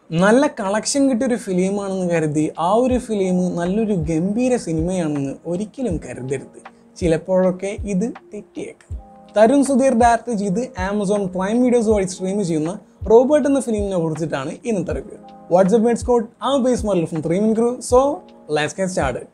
നല്ല കളക്ഷൻ കിട്ടിയൊരു ഫിലിമാണെന്ന് കരുതി ആ ഒരു ഫിലിം നല്ലൊരു ഗംഭീര സിനിമയാണെന്ന് ഒരിക്കലും കരുതരുത് ചിലപ്പോഴൊക്കെ ഇത് തെറ്റിയേക്കാം തരുൺ സുധീർ ഡയറക്ട് ചെയ്ത് ആമസോൺ പ്രൈം വീഡിയോസ് വഴി സ്ട്രീം ചെയ്യുന്ന റോബോട്ട് എന്ന ഫിലിമിനെ കുറിച്ചിട്ടാണ് ഇന്നത്തെ review what's up mates code a base model from three min crew so let's get started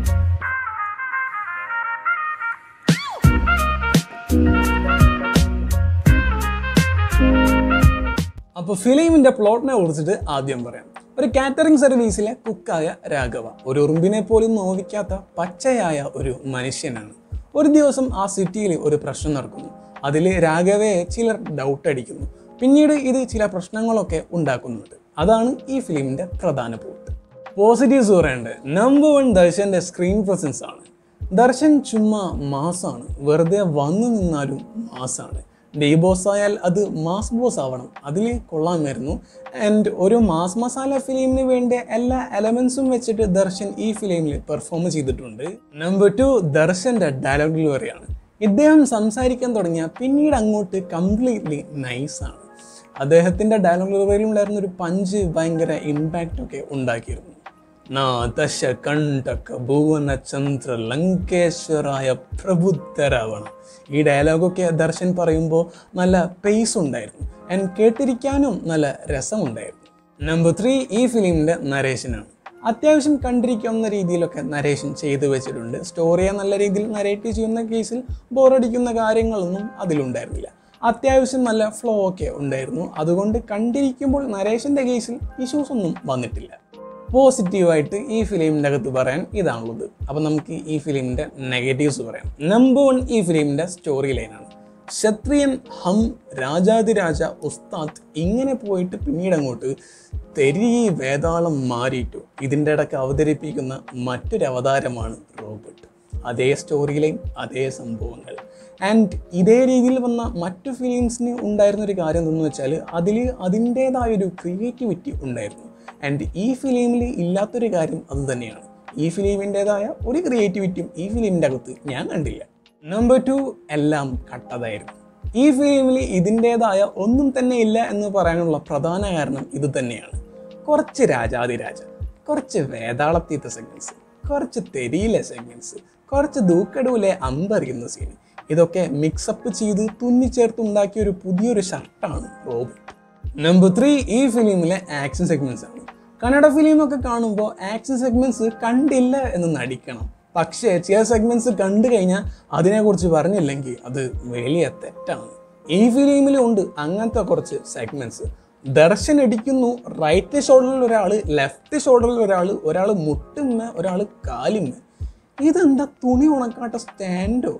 അപ്പോൾ ഫിലിമിന്റെ പ്ലോട്ടിനെ കുറിച്ചിട്ട് ആദ്യം പറയാം ഒരു കാറ്ററിംഗ് സർവീസിലെ കുക്കായ രാഘവ ഒരു ഉറുമ്പിനെ പോലും നോവിക്കാത്ത പച്ചയായ ഒരു മനുഷ്യനാണ് ഒരു ദിവസം ആ സിറ്റിയിൽ ഒരു പ്രശ്നം നടക്കുന്നു അതിൽ രാഘവയെ ചിലർ ഡൗട്ട് അടിക്കുന്നു പിന്നീട് ഇത് ചില പ്രശ്നങ്ങളൊക്കെ ഉണ്ടാക്കുന്നുണ്ട് അതാണ് ഈ ഫിലിമിന്റെ പ്രധാന പോയിട്ട് പോസിറ്റീവ്സ് പറയേണ്ടത് നമ്പർ വൺ ദർശന്റെ സ്ക്രീൻ പ്രസൻസ് ആണ് ദർശൻ ചുമ്മാ മാസാണ് വെറുതെ വന്നു നിന്നാലും മാസാണ് ഡേ ബോസ് ആയാൽ അത് മാസ് ബോസ് ആവണം അതിൽ കൊള്ളാമായിരുന്നു ആൻഡ് ഒരു മാസ് മസാല ഫിലിമിന് വേണ്ട എല്ലാ എലമെന്റ്സും വെച്ചിട്ട് ദർശൻ ഈ ഫിലിമിൽ പെർഫോം ചെയ്തിട്ടുണ്ട് നമ്പർ ടു ദർശന്റെ ഡയലോഗ് ഡെലിവറിയാണ് ഇദ്ദേഹം സംസാരിക്കാൻ തുടങ്ങിയ പിന്നീട് അങ്ങോട്ട് കംപ്ലീറ്റ്ലി നൈസാണ് അദ്ദേഹത്തിന്റെ ഡയലോഗ് ഡെലിവറിയിൽ ഉണ്ടായിരുന്ന ഒരു പഞ്ച് ഭയങ്കര ഇമ്പാക്റ്റ് ഒക്കെ ഉണ്ടാക്കിയിരുന്നു നാ ദശ കണ്ടക ഭുവന ചന്ദ്ര ലങ്കേശ്വരായ പ്രബുദ്ധരാവണം ഈ ഡയലോഗൊക്കെ ദർശൻ പറയുമ്പോൾ നല്ല പേസ് ഉണ്ടായിരുന്നു ആൻഡ് കേട്ടിരിക്കാനും നല്ല രസമുണ്ടായിരുന്നു നമ്പർ ത്രീ ഈ ഫിലിമിൻ്റെ നരേഷനാണ് അത്യാവശ്യം കണ്ടിരിക്കാവുന്ന രീതിയിലൊക്കെ നരേഷൻ ചെയ്തു വെച്ചിട്ടുണ്ട് സ്റ്റോറിയെ നല്ല രീതിയിൽ നരേറ്റ് ചെയ്യുന്ന കേസിൽ ബോറടിക്കുന്ന കാര്യങ്ങളൊന്നും അതിലുണ്ടായിരുന്നില്ല അത്യാവശ്യം നല്ല ഫ്ലോ ഒക്കെ ഉണ്ടായിരുന്നു അതുകൊണ്ട് കണ്ടിരിക്കുമ്പോൾ നരേഷൻ്റെ കേസിൽ ഇഷ്യൂസ് ഒന്നും വന്നിട്ടില്ല പോസിറ്റീവായിട്ട് ഈ ഫിലിമിൻ്റെ അകത്ത് പറയാൻ ഇതാണുള്ളത് അപ്പം നമുക്ക് ഈ ഫിലിമിൻ്റെ നെഗറ്റീവ്സ് പറയാം നമ്പർ വൺ ഈ ഫിലിമിൻ്റെ സ്റ്റോറി ലൈനാണ് ക്ഷത്രിയൻ ഹം രാജാതിരാജ ഉസ്താദ് ഇങ്ങനെ പോയിട്ട് പിന്നീട് അങ്ങോട്ട് തെരി വേതാളം മാറിയിട്ടു ഇതിൻ്റെ ഇടയ്ക്ക് അവതരിപ്പിക്കുന്ന മറ്റൊരു അവതാരമാണ് റോബോട്ട് അതേ സ്റ്റോറി ലൈൻ അതേ സംഭവങ്ങൾ ആൻഡ് ഇതേ രീതിയിൽ വന്ന മറ്റു ഫിലിംസിന് ഉണ്ടായിരുന്ന ഒരു കാര്യം എന്തെന്ന് വെച്ചാൽ അതിൽ അതിൻ്റേതായൊരു ക്രിയേറ്റിവിറ്റി ഉണ്ടായിരുന്നു ആൻഡ് ഈ ഫിലിമിൽ ഇല്ലാത്തൊരു കാര്യം അത് തന്നെയാണ് ഈ ഫിലിമിൻ്റെതായ ഒരു ക്രിയേറ്റിവിറ്റിയും ഈ ഫിലിമിൻ്റെ അകത്ത് ഞാൻ കണ്ടില്ല നമ്പർ ടു എല്ലാം കട്ടതായിരുന്നു ഈ ഫിലിമിൽ ഇതിൻ്റെതായ ഒന്നും തന്നെ ഇല്ല എന്ന് പറയാനുള്ള പ്രധാന കാരണം ഇത് തന്നെയാണ് കുറച്ച് രാജാതിരാജ കുറച്ച് വേതാളത്തീത്ത സെഗ്മെൻറ്റ്സ് കുറച്ച് തെരിയിലെ സെഗ്മെൻറ്റ്സ് കുറച്ച് ദൂക്കടൂലെ അമ്പറിയുന്ന സീൻ ഇതൊക്കെ മിക്സപ്പ് ചെയ്ത് തുന്നിച്ചേർത്ത് ഉണ്ടാക്കിയ ഒരു പുതിയൊരു ഷർട്ടാണ് റോബോട്ട് നമ്പർ ത്രീ ഈ ഫിലിമിലെ ആക്ഷൻ സെഗ്മെന്റ്സ് ആണ് കന്നഡ ഫിലിമൊക്കെ കാണുമ്പോൾ ആക്ഷൻ സെഗ്മെന്റ്സ് കണ്ടില്ല എന്ന് നടിക്കണം പക്ഷേ ചില സെഗ്മെന്റ്സ് കണ്ടു കഴിഞ്ഞാൽ അതിനെക്കുറിച്ച് പറഞ്ഞില്ലെങ്കിൽ അത് വലിയ തെറ്റാണ് ഈ ഫിലിമിലും ഉണ്ട് അങ്ങനത്തെ കുറച്ച് സെഗ്മെന്റ്സ് ദർശൻ അടിക്കുന്നു റൈറ്റ് ഷോൾഡറിൽ ഒരാൾ ലെഫ്റ്റ് ഷോൾഡറിൽ ഒരാൾ ഒരാൾ മുട്ടുമ്മ ഒരാൾ കാലുമ്മ ഇതെന്താ തുണി ഉണക്കാട്ട സ്റ്റാൻഡോ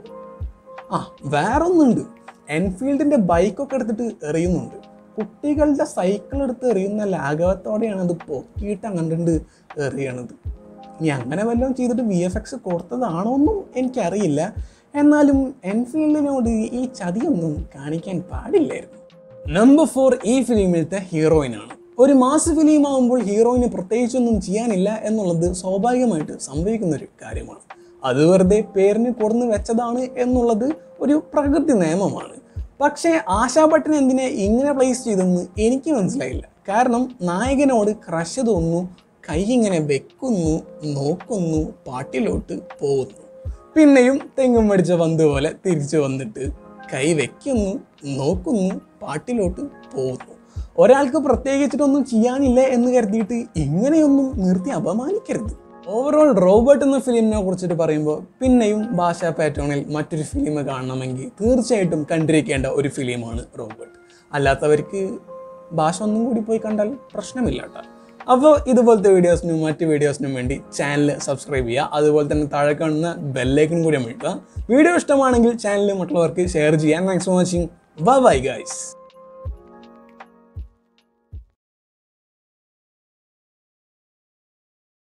ആ വേറൊന്നുണ്ട് എൻഫീൽഡിന്റെ ബൈക്കൊക്കെ എടുത്തിട്ട് എറിയുന്നുണ്ട് കുട്ടികളുടെ സൈക്കിൾ എടുത്ത് എറിയുന്ന ലാഘവത്തോടെയാണ് അത് പൊക്കിയിട്ട് അങ്ങണ്ട് എറിയണത് ഇനി അങ്ങനെ വല്ലതും ചെയ്തിട്ട് വി എഫ് എക്സ് കൊടുത്തതാണോ എന്നും എനിക്കറിയില്ല എന്നാലും എൻഫീൽഡിനോട് ഈ ചതിയൊന്നും കാണിക്കാൻ പാടില്ലായിരുന്നു നമ്പർ ഫോർ ഈ ഫിലിമിലത്തെ ഹീറോയിനാണ് ഒരു മാസ് ഫിലിം ആകുമ്പോൾ ഹീറോയിന് പ്രത്യേകിച്ചൊന്നും ചെയ്യാനില്ല എന്നുള്ളത് സ്വാഭാവികമായിട്ട് സംഭവിക്കുന്ന ഒരു കാര്യമാണ് അത് വെറുതെ പേരിന് കൊടുന്ന് വെച്ചതാണ് എന്നുള്ളത് ഒരു പ്രകൃതി നിയമമാണ് പക്ഷേ ആശാ ഭട്ടൻ എന്തിനെ ഇങ്ങനെ പ്ലേസ് ചെയ്തെന്ന് എനിക്ക് മനസ്സിലായില്ല കാരണം നായകനോട് ക്രഷ് തോന്നുന്നു കൈ ഇങ്ങനെ വെക്കുന്നു നോക്കുന്നു പാട്ടിലോട്ട് പോകുന്നു പിന്നെയും തെങ്ങും മടിച്ച പന്ത് പോലെ തിരിച്ചു വന്നിട്ട് കൈ വെക്കുന്നു നോക്കുന്നു പാട്ടിലോട്ട് പോകുന്നു ഒരാൾക്ക് പ്രത്യേകിച്ചിട്ടൊന്നും ചെയ്യാനില്ല എന്ന് കരുതിയിട്ട് ഇങ്ങനെയൊന്നും നിർത്തി അപമാനിക്കരുത് ഓവറോൾ റോബോട്ട് എന്ന ഫിലിമിനെ കുറിച്ചിട്ട് പറയുമ്പോൾ പിന്നെയും ഭാഷാ പാറ്റേണിൽ മറ്റൊരു ഫിലിം കാണണമെങ്കിൽ തീർച്ചയായിട്ടും കണ്ടിരിക്കേണ്ട ഒരു ഫിലിമാണ് റോബോട്ട് അല്ലാത്തവർക്ക് ഭാഷ ഒന്നും കൂടി പോയി കണ്ടാൽ പ്രശ്നമില്ല കേട്ടോ അപ്പോൾ ഇതുപോലത്തെ വീഡിയോസിനും മറ്റ് വീഡിയോസിനും വേണ്ടി ചാനൽ സബ്സ്ക്രൈബ് ചെയ്യുക അതുപോലെ തന്നെ താഴെ കാണുന്ന ബെല്ലൈക്കൺ കൂടി അമർത്തുക വീഡിയോ ഇഷ്ടമാണെങ്കിൽ ചാനൽ മറ്റുള്ളവർക്ക് ഷെയർ ചെയ്യാൻ thanks for watching bye guys